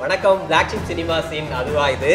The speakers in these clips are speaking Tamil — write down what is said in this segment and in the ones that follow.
வணக்கம் பிளாக் ஷிப் சினிமாஸின் அதுவா இது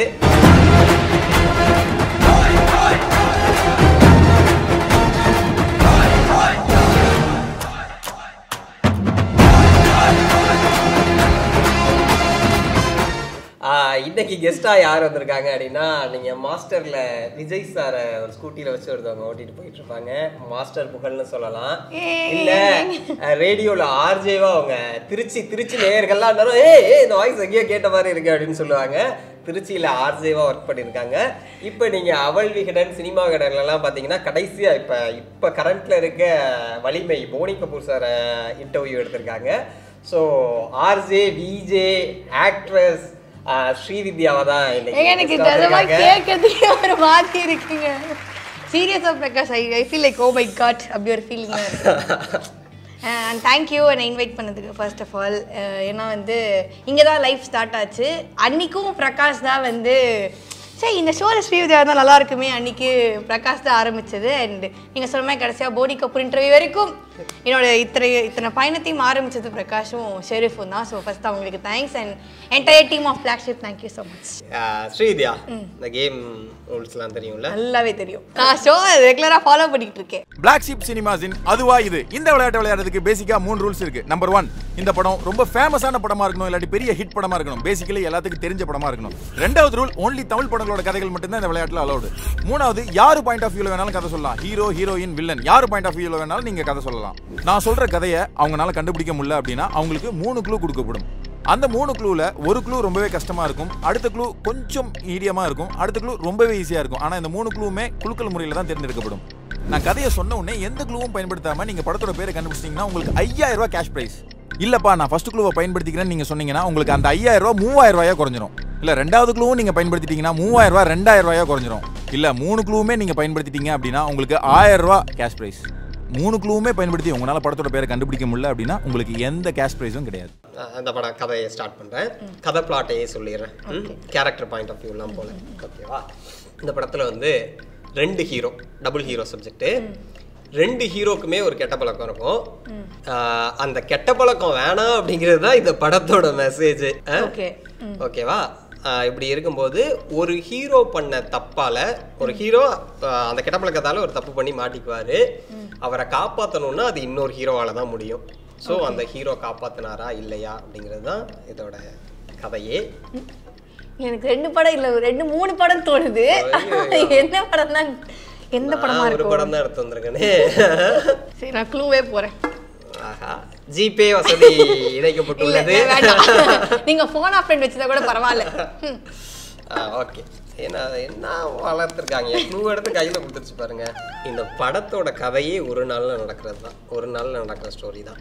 ஆஹ் இன்னைக்கு கெஸ்டா யார் வந்திருக்காங்க அப்படின்னா நீங்க மாஸ்டர்ல விஜய் சாரை ஒரு ஸ்கூட்டில வச்சு ஒருத்தவங்க ஓட்டிட்டு போயிட்டு இருப்பாங்க மாஸ்டர் புகழ்னு சொல்லலாம் இல்ல ரேடியோல ஆர்ஜேவா அவங்க திருச்சி திருச்சி நேயர்கள்லாம் இருந்தாலும் ஏய் ஏய், இந்த வாய்ஸ் எங்கேயோ கேட்ட மாதிரி இருக்கு அப்படின்னு சொல்லுவாங்க திருச்சியில ஆர்ஜேவா ஒர்க் பண்ணியிருக்காங்க இப்போ நீங்க அவள் விகடன் சினிமா விகடன்ல எல்லாம் பாத்தீங்கன்னா கடைசியா இப்ப இப்ப கரண்ட்ல இருக்க வலிமை போனி கபூர் சாரை இன்டர்வியூ எடுத்திருக்காங்க ஸோ ஆர்ஜே விஜே ஆக்ட்ரஸ் ஸ்ரீவித்யாவை தான் இன்னைக்கு எனக்கு guest ஆ அதெல்லாம் வந்திருக்காங்க. கேட்கறதுக்கே ஒரு மாதிரி இருக்குங்க சீரியஸா Prakash I I feel like oh my god அப்படி ஒரு ஃபீலிங் அண்ட் தேங்க்யூ என்னை இன்வைட் பண்ணதுக்கு ஃபர்ஸ்ட் ஆஃப் ஆல் ஏன்னா வந்து இங்கே தான் லைஃப் ஸ்டார்ட் ஆச்சு அன்னைக்கும் பிரகாஷ் தான் வந்து சரி இந்த ஷோவில் ஸ்ரீவித்யா இருந்தால் நல்லா இருக்குமே அன்னைக்கு பிரகாஷ் தான் ஆரம்பிச்சது அண்ட் நீங்கள் சொன்ன மாதிரி கடைசியாக போடி கபூர் இன்டர்வியூ வரைக்கும் என்னோட இத்தனை இத்தனை பயணத்தையும் ஆரம்பிச்சது பிரகாஷும் ஷெரீஃபும் தான் ஸோ ஃபர்ஸ்ட் அவங்களுக்கு thanks and entire team of flagship thank you so much ah Srividya இந்த கேம் ரூல்ஸ்லாம் தெரியும்ல நல்லாவே தெரியும் நான் ஷோ ரெகுலராக ஃபாலோ பண்ணிட்டு இருக்கேன் பிளாக் ஷிப் சினிமாஸின் அதுவா இது இந்த விளையாட்டு விளையாடுறதுக்கு பேசிக்கா மூணு ரூல்ஸ் இருக்கு நம்பர் ஒன் இந்த படம் ரொம்ப ஃபேமஸான படமா இருக்கணும் இல்லாட்டி பெரிய ஹிட் படமா இருக்கணும் பேசிக்கலி எல்லாத்துக்கும் தெரிஞ்ச படமா இருக்கணும் ரெண்டாவது ரூல் ஒன்லி தமிழ் படங்களோட கதைகள் மட்டும்தான் இந்த விளையாட்டுல அலௌடு மூணாவது யாரு பாயிண்ட் ஆஃப் வியூல வேணாலும் கதை சொல்லலாம் ஹீரோ ஹீரோயின் வில்லன் யாரு பாயிண்ட் ஆஃப் வியூல வேணாலும் நீங்க கதை சொல்லலாம் நான் சொல்ற கதையை அவங்களால கண்டுபிடிக்க முடியல அப்படின்னா அவங்களுக்கு மூணு க்ளூ கொடுக்கப்படும் அந்த மூணு க்ளூல ஒரு க்ளூ ரொம்பவே கஷ்டமா இருக்கும் அடுத்த க்ளூ கொஞ்சம் மீடியமா இருக்கும் அடுத்த க்ளூ ரொம்பவே ஈஸியா இருக்கும் ஆனா இந்த மூணு க்ளூவுமே குலுக்கல் முறையில தான் தேர்ந்தெடுக்கப்படும் நான் கதையை சொன்ன உடனே எந்த க்ளூவும் பயன்படுத்தாம நீங்க படத்தோட பேரை கண்டுபிடிச்சிட்டீங்கன்னா உங்களுக்கு ஐயாயிரம் ரூபாய் கேஷ் பிரைஸ் இல்லப்பா நான் ஃபர்ஸ்ட் க்ளூவை பயன்படுத்திக்கிறேன்னு நீங்க சொன்னீங்கன்னா உங்களுக்கு அந்த ஐயாயிரம் ரூபாய் மூவாயிரம் ரூபாயா குறைஞ்சிரும் இல்ல ரெண்டாவது க்ளூவும் நீங்க பயன்படுத்திட்டீங்கன்னா மூவாயிரம் ரூபாய் ரெண்டாயிரம் ரூபாயா குறைஞ்சிரும் இல்ல மூணு க்ளூவுமே நீங்க பயன்படுத்திட்டீங்க அப்படின்னா உங்களுக்கு ஆயிரம் ரூபாய் கேஷ் பிரைஸ் மூணு க்ளூவுமே பயன்படுத்தி உங்களால படத்தோட பேரை கண்டுபிடிக்க முடியல அப்படின்னா உங்களுக்கு எந்த கேஷ் பிரைஸும் கிடையாது ஆஹ் அந்த படம் கதையை ஸ்டார்ட் பண்றேன் கதை பிளாட்டையே சொல்லிடுறேன் கேரக்டர் பாயிண்ட் ஆஃப் வியூலாம் போல ஓகேவா இந்த படத்துல வந்து ரெண்டு ஹீரோ டபுள் ஹீரோ சப்ஜெக்ட் ரெண்டு ஹீரோக்குமே ஒரு கெட்ட பழக்கம் இருக்கும் ஆஹ் அந்த கெட்ட பழக்கம் வேணாம் அப்படிங்கிறது தான் இந்த படத்தோட மெசேஜ் ஓகே ஓகேவா ஆஹ் இப்படி இருக்கும்போது ஒரு ஹீரோ பண்ண தப்பால ஒரு ஹீரோ அந்த கெட்ட பழக்கத்தால ஒரு தப்பு பண்ணி மாட்டிக்குவாரு அவரை காப்பாத்தணும்னா அது இன்னொரு ஹீரோவால தான் முடியும் ஸோ அந்த ஹீரோ காப்பாத்தினாரா இல்லையா அப்படிங்கிறது தான் இதோட கதையே எனக்கு ரெண்டு படம் இல்ல ஒரு ரெண்டு மூணு படம் தோணுது என்ன படம் தான் எந்த படமா நான் ஒரு இருக்கும் படம் தான் எடுத்து வந்திருக்கேனே சரி நான் க்ளூவே போறேன் ஆஹா ஜிபே வசதி இணைக்கப்பட்டுள்ளது இல்ல, வேண்டாம். நீங்க போன் ஆஃப் ஃப்ரெண்ட் வச்சதா கூட பரவாயில்ல ம். ஓகே ஏன்னா என்ன வளர்த்துருக்காங்க க்ளூ எடுத்து கையில் கொடுத்துருச்சு பாருங்க இந்த படத்தோட கதையே ஒரு நாள்ல நடக்கிறது தான் ஒரு நாள்ல நடக்கிற ஸ்டோரி தான்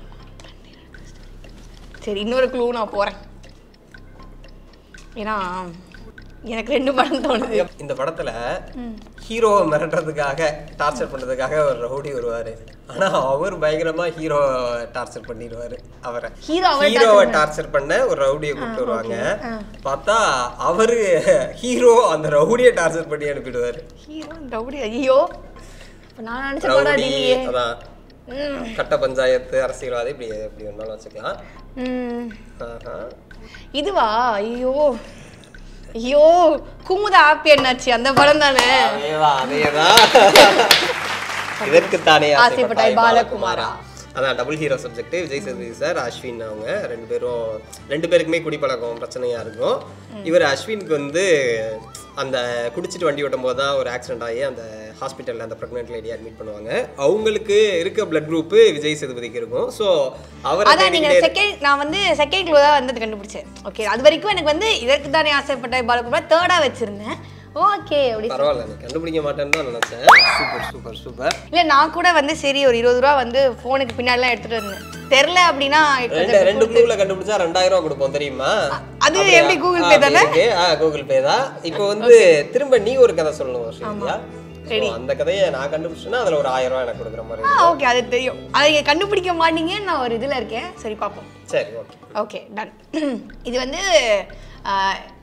சரி இன்னொரு க்ளூ நான் போறேன் ஏன்னா எனக்கு ரெண்டு படம் தோணுது இந்த படத்துல ஹீரோவை மிரட்டுறதுக்காக டார்ச்சர் பண்றதுக்காக ஒரு ரவுடி வருவாரு ஆனா அவர் பயங்கரமா ஹீரோ டார்ச்சர் பண்ணிடுவாரு அவரை Hero அவரை ஹீரோவை டார்ச்சர் பண்ண ஒரு ரவுடியை கூப்பிட்டு வருவாங்க பார்த்தா அவரு ஹீரோ அந்த ரவுடியை டார்ச்சர் பண்ணி அனுப்பிடுவாரு ஹீரோ ரவுடி ஐயோ இப்ப நான் நினைச்ச படம் ரவுடி அது இல்லையே அதான் கட்ட பஞ்சாயத்து அரசியல்வாதி இப்படி எப்படி வேணாலும் வச்சுக்கலாம் ம். ஆஹா. இதுவா ஐயோ ஐயோ குமுத ஆப்பி என்னாச்சு அந்த படம் தானே அதேதான் அதேதான் இதற்குத்தானே ஆசைப்பட்டாய் பாலகுமாரா. அதான் double hero subject Vijay Sethupathi sir Ashwin அவங்க ரெண்டு பேரும் ரெண்டு பேருக்குமே குடிப்பழக்கம் பிரச்சனையா இருக்கும் இவர் அஸ்வினுக்கு வந்து அந்த குடிச்சிட்டு வண்டி ஓட்டும் போது தான் ஒரு ஆக்சிடென்ட் ஆகி அந்த ஹாஸ்பிட்டலில் அந்த ப்ரெக்னென்ட் லேடி அட்மிட் பண்ணுவாங்க அவங்களுக்கு இருக்க பிளட் குரூப் விஜய் சேதுபதி இருக்கும் ஸோ அவர் அதான் நீங்க செகண்ட் நான் வந்து செகண்ட் க்ளூ தான் வந்து அது கண்டுபிடிச்சேன் ஓகே அது வரைக்கும் எனக்கு வந்து இதற்கு தானே ஆசைப்பட்ட பாலகுமார் தேர்டா வச்சிருந்தேன் ஓகே அப்படி பரவாயில்ல நீ கண்டுபிடிக்க மாட்டேன்னு தான் நினைச்சேன் சூப்பர் சூப்பர் சூப்பர் இல்ல நான் கூட வந்து சரி ஒரு இருபது ரூபா வந்து போனுக்கு பின்னாடிலாம் எடுத்துட்டு இருந்தேன் தெரில அப்படின்னா ரெண்டு ரெண்டு க்ளூல கண்டுபிடிச்சா ரெண்டாயிரம் ரூபாய் கொடுப்போம் தெரியுமா அது அப்படியா? எப்படி Google ஆ, Pay அப்படி தானே? இருக்கு. ஆ கூகுள் பே தான் இப்போ வந்து திரும்ப நீ ஒரு கதை சொல்லணும் ஸ்ரீவித்யா So, அந்த கதையை நான் கண்டுபிடிச்சேன்னா அதுல ஒரு ஆயிரம் ரூபாய் எனக்கு கொடுக்குற மாதிரி ஆ ஓகே அது தெரியும் அதை நீங்க கண்டுபிடிக்க மாட்டீங்கன்னு நான் ஒரு இதுல இருக்கேன் சரி பார்ப்போம் சரி ஓகே ஓகே டன் இது வந்து ஆ,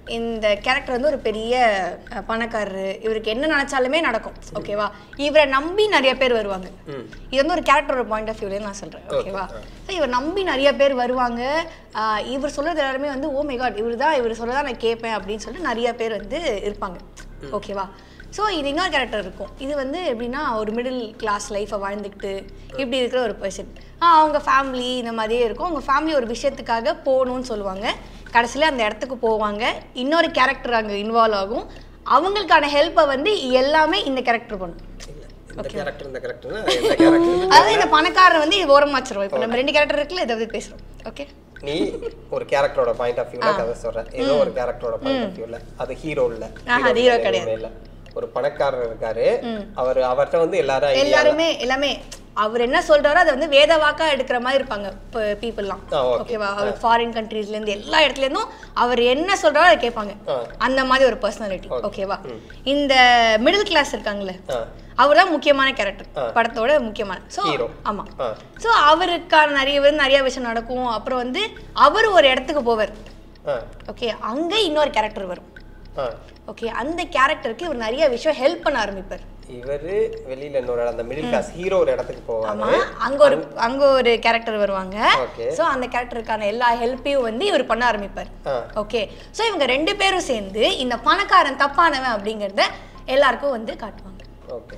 இந்த கேரக்டர் வந்து ஒரு பெரிய அஹ், பணக்காரரு இவருக்கு என்ன நினைச்சாலுமே நடக்கும் ஓகேவா இவரை நம்பி நிறைய பேர் வருவாங்க இது வந்து ஒரு கேரக்டரோட பாயிண்ட் ஆஃப் வியூல நான் சொல்றேன் ஓகேவா ஸோ இவர் நம்பி நிறைய பேர் வருவாங்க ஆஹ் இவர் சொல்றது எல்லாருமே வந்து ஓ மை காட் இவர் தான் இவர் சொல்லதான் நான் கேட்பேன் அப்படின்னு சொல்லிட்டு நிறைய பேர் வந்து இருப்பாங்க ஓகேவா ஸோ இது இன்னொரு கேரக்டர் இருக்கும் இது வந்து எப்படின்னா ஒரு மிடில் கிளாஸ் லைஃப்பை வாழ்ந்துக்கிட்டு இப்படி இருக்கிற ஒரு பர்சன் அவங்க ஃபேமிலி இந்த மாதிரியே இருக்கும் அவங்க ஃபேமிலி ஒரு விஷயத்துக்காக போகணும்னு சொல்லுவாங்க கடைசியில் அந்த இடத்துக்கு போவாங்க இன்னொரு கேரக்டர் அங்கே இன்வால்வ் ஆகும் அவங்களுக்கான ஹெல்ப்பை வந்து எல்லாமே இந்த கேரக்டர் பண்ணும் இல்ல, இந்த கேரக்டர் இந்த கேரக்டர்னா எந்த கேரக்டர் அதாவது இந்த பணக்காரர் வந்து இது ஓரமா வச்சிருவோம் இப்போ நம்ம ரெண்டு கேரக்டர் இருக்குல்ல இதை பத்தி பேசுறோம் ஓகே நீ ஒரு கேரக்டரோட பாயிண்ட் ஆஃப் வியூல கதை சொல்ற ஏதோ ஒரு கேரக்டரோட பாயிண்ட் ஆஃப் வியூல அது ஹீரோ இல்ல ஆஹா, அது hero கிடையாது. இல்ல ஒரு பணக்காரர் இருக்காரு அவர் அவர்ட்ட வந்து எல்லாரும் idea- எல்லாருமே எல்லாமே அவர் என்ன சொல்றாரோ அதை வந்து வேத வாக்கா எடுக்கிற மாதிரி இருப்பாங்க பீப்புள்லாம் ஆ, okay. ஓகேவா அவர் ஃபாரின் கண்ட்ரீஸ்ல இருந்து எல்லா இடத்துல இருந்தும் அவர் என்ன சொல்றாரோ அதை கேட்பாங்க ஆ. அந்த மாதிரி ஒரு பர்சனாலிட்டி ஓகேவா இந்த மிடில் கிளாஸ் இருக்காங்கல்ல ஆ. அவர் தான் முக்கியமான கேரக்டர் படத்தோட முக்கியமான ஸோ Hero. ஆமா ஆ. ஸோ அவருக்கான நிறைய வந்து நிறைய விஷயம் நடக்கும் அப்புறம் வந்து அவர் ஒரு இடத்துக்கு போவார் ஆ, ஓகே அங்க இன்னொரு கேரக்டர் வரும் ஆ. ஓகே அந்த கேரக்டருக்கு இவர் நிறைய விஷயம் ஹெல்ப் பண்ண ஆரம்பிப்பார் இவரு வெளியில இன்னொரு இடம், அந்த மிடில் கிளாஸ் ஹீரோ ஒரு இடத்துக்கு ஆமா போவாங்க அங்க ஒரு அங்க ஒரு கேரக்டர் வருவாங்க Okay. சோ அந்த கேரக்டருக்கான எல்லா ஹெல்ப்பையும் வந்து இவர் பண்ண ஆரம்பிப்பார் ஆ. ஓகே சோ இவங்க ரெண்டு பேரும் சேர்ந்து இந்த பணக்காரன் தப்பானவன் அப்படிங்கறத எல்லாருக்கும் வந்து காட்டுவாங்க ஓகே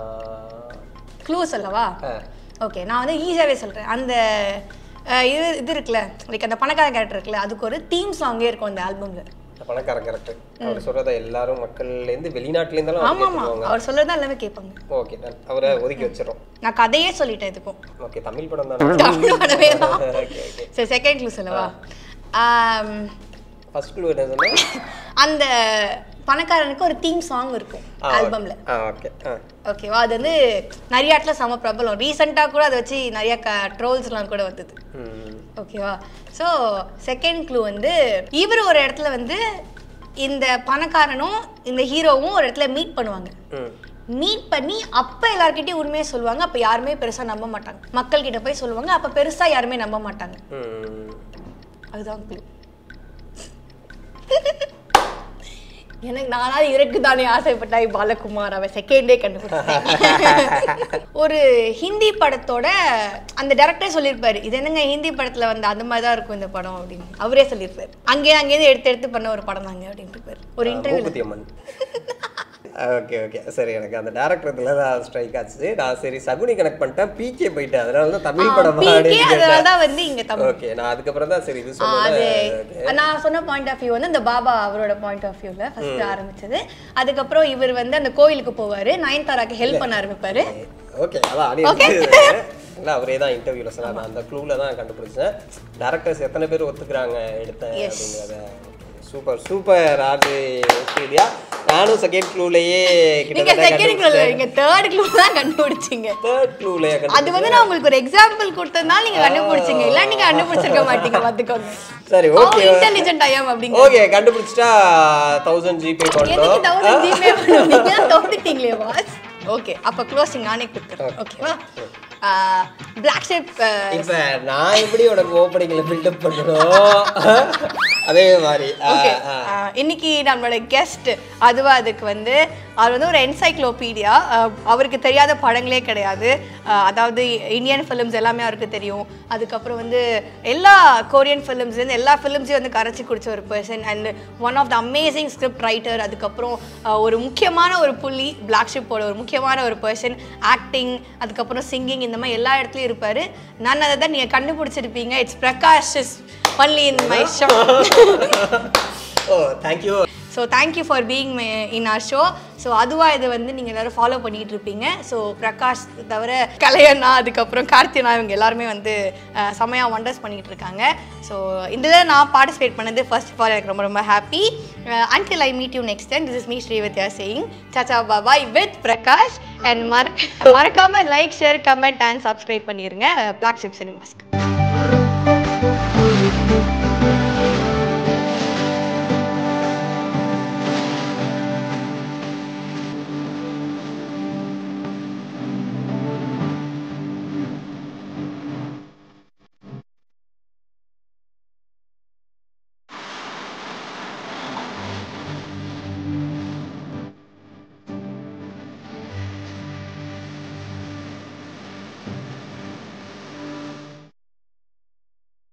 க்ளூ சொல்லவா ஓகே நான் வந்து ஈஸியாவே சொல்றேன் அந்த அஹ், இது இது இருக்குல்ல லைக் அந்த பணக்காரன் கேரக்டர் இருக்குல்ல அதுக்கு ஒரு தீம் சாங்கே இருக்கும் அந்த ஆல்பம்ல பணக்கார கேரக்டர் அவர் சொல்றத எல்லாரும் மக்கள்ல இருந்து வெளிநாட்டுல இருந்தாலும் ஆமா ஆமா அவர் சொல்றதா எல்லாமே கேட்பாங்க ஓகே அவரை ஒதுக்கி வச்சிடறோம் நான் கதையே சொல்லிட்டேன் இதுக்கும் ஓகே தமிழ் படம் தானே தமிழ் படமே தான் ஓகே ஓகே சரி செகண்ட் க்ளூ சொல்லவா ஆம், ஃபர்ஸ்ட் க்ளூ என்ன சொன்னா அந்த பணக்காரனுக்கு ஒரு தீம் சாங் இருக்கும் ஆல்பம்ல ஆ ஓகே ஆ ஓகேவா அது வந்து நிறைய இடத்துல செம பிரபலம் ரீசெண்டாக கூட அதை வச்சு நிறைய க ட்ரோல்ஸ்லாம் கூட வந்தது ம் ஓகேவா ஸோ செகண்ட் க்ளூ வந்து இவர் ஒரு இடத்துல வந்து இந்த பணக்காரனும் இந்த ஹீரோவும் ஒரு இடத்துல மீட் பண்ணுவாங்க ம் மீட் பண்ணி அப்போ எல்லார்கிட்டயும் உண்மையை சொல்லுவாங்க அப்போ யாருமே பெருசாக நம்ப மாட்டாங்க மக்கள் கிட்ட போய் சொல்லுவாங்க அப்போ பெருசாக யாருமே நம்ப மாட்டாங்க ம் அதுதான் க்ளூ எனக்கு நானாவது இறக்கு தானே ஆசைப்பட்டாய் பாலகுமார் அவன் செகண்டே கண்டுபிடிச்சேன் ஒரு ஹிந்தி படத்தோட அந்த டேரக்டரே சொல்லியிருப்பாரு இது என்னங்க ஹிந்தி படத்துல வந்து அந்த மாதிரி தான் இருக்கும் இந்த படம் அப்படின்னு அவரே சொல்லியிருப்பாரு அங்கேயே அங்கேயே எடுத்து எடுத்து பண்ண ஒரு படம் தாங்க அப்படின்ட்டு இருப்பாரு ஒரு இன்டர்வியூ மூக்குத்தி அம்மன் ஓகே ஓகே சரி எனக்கு அந்த டேரக்டர் இதில் தான் ஸ்ட்ரைக் ஆச்சு நான் சரி சகுனி கனெக்ட் பண்ணிட்டேன் பிகே போயிட்டேன் அதனால தான் தமிழ் படம் பிகே அதனால தான் வந்து இங்க தமிழ் ஓகே நான் அதுக்கப்புறம் தான் சரி இது ஆ, அது சொன்னேன் நான் சொன்ன பாயிண்ட் ஆஃப் வியூ வந்து இந்த பாபா அவரோட பாயிண்ட் ஆஃப் வியூல ஃபர்ஸ்ட் ஆரம்பிச்சது அதுக்கப்புறம் இவர் வந்து அந்த கோயிலுக்கு போவாரு நயன்தாராக்கு ஹெல்ப் பண்ண ஆரம்பிப்பாரு ஓகே அதான் அடி இல்லை அவரே தான் இன்டர்வியூவில் சொன்னார் நான் அந்த க்ளூவில் தான் கண்டுபிடிச்சேன் டேரக்டர்ஸ் எத்தனை பேர் ஒத்துக்கிறாங்க எடுத்தேன் அப்படிங்கிறத சூப்பர் சூப்பர் ஆர்ஜி ஸ்டூடியா நானும் செகண்ட் க்ளூலையே நீங்க கிட்டத்தட்ட செகண்ட் க்ளூல நீங்க தேர்ட் க்ளூ தான் கண்டுபிடிச்சீங்க தேர்ட் க்ளூலையே அது வந்து நான் உங்களுக்கு ஒரு எக்ஸாம்பிள் கொடுத்ததுனால நீங்க கண்டுபிடிச்சீங்க இல்ல நீங்க கண்டுபிடிச்சிருக்க மாட்டீங்க பாத்துக்கோங்க சரி ஓகே இன்டெலிஜென்ட் ஐயம் அப்படிங்க ஓகே கண்டுபிடிச்சிட்டா தௌசண்ட் ஜிபே எதுக்கு பண்ணோம் தௌசண்ட் ஜிபே பண்ணுவீங்க தோத்துட்டீங்களே வாஸ் ஓகே அப்ப க்ளோசிங் நானே கொடுத்துறேன் ஓகேவா பிளாக் ஷேப் இப்ப நான் எப்படி உனக்கு ஓப்பனிங்ல பில்டப் பண்ணணும் அதே மாதிரி ஆ, ஓகே ஆ. இன்னைக்கு நம்மளோட கெஸ்ட் அதுவா அதுக்கு வந்து அவர் வந்து ஒரு என்சைக்ளோபீடியா அவருக்கு தெரியாத படங்களே கிடையாது அஹ், அதாவது இந்தியன் ஃபிலிம்ஸ் எல்லாமே அவருக்கு தெரியும் அதுக்கப்புறம் வந்து எல்லா கொரியன் ஃபிலிம்ஸ்லேருந்து எல்லா ஃபிலிம்ஸையும் வந்து கரைச்சி குடிச்ச ஒரு person and one of the amazing script writer அதுக்கப்புறம் அஹ், ஒரு முக்கியமான ஒரு புள்ளி பிளாக் ஷிப்போட ஒரு முக்கியமான ஒரு பர்சன் ஆக்டிங் அதுக்கப்புறம் சிங்கிங் இந்த மாதிரி எல்லா இடத்துலையும் இருப்பார் நான் அதை தான் நீங்கள் கண்டுபிடிச்சிருப்பீங்க it's Prakash is only in my show oh thank you so thank you for being in our show so அதுவாக இதை வந்து நீங்கள் எல்லாரும் ஃபாலோ பண்ணிட்டு இருப்பீங்க ஸோ பிரகாஷ் தவிர கலையண்ணா அதுக்கப்புறம் கார்த்தினா இவங்க எல்லாருமே வந்து அஹ், செமையா ஒண்டர்ஸ் பண்ணிட்டு இருக்காங்க ஸோ இதில் நான் பார்ட்டிசிபேட் பண்ணது ஃபர்ஸ்ட் ஆஃப் ஆல் எனக்கு ரொம்ப ரொம்ப happy until I meet you next time this is me Srividya saying சாச்சா பாபாய் வித் பிரகாஷ் அண்ட் மற மறக்காம like share comment and subscribe பண்ணிடுங்க பிளாக் ஷிப் சினிமாஸ்க்கு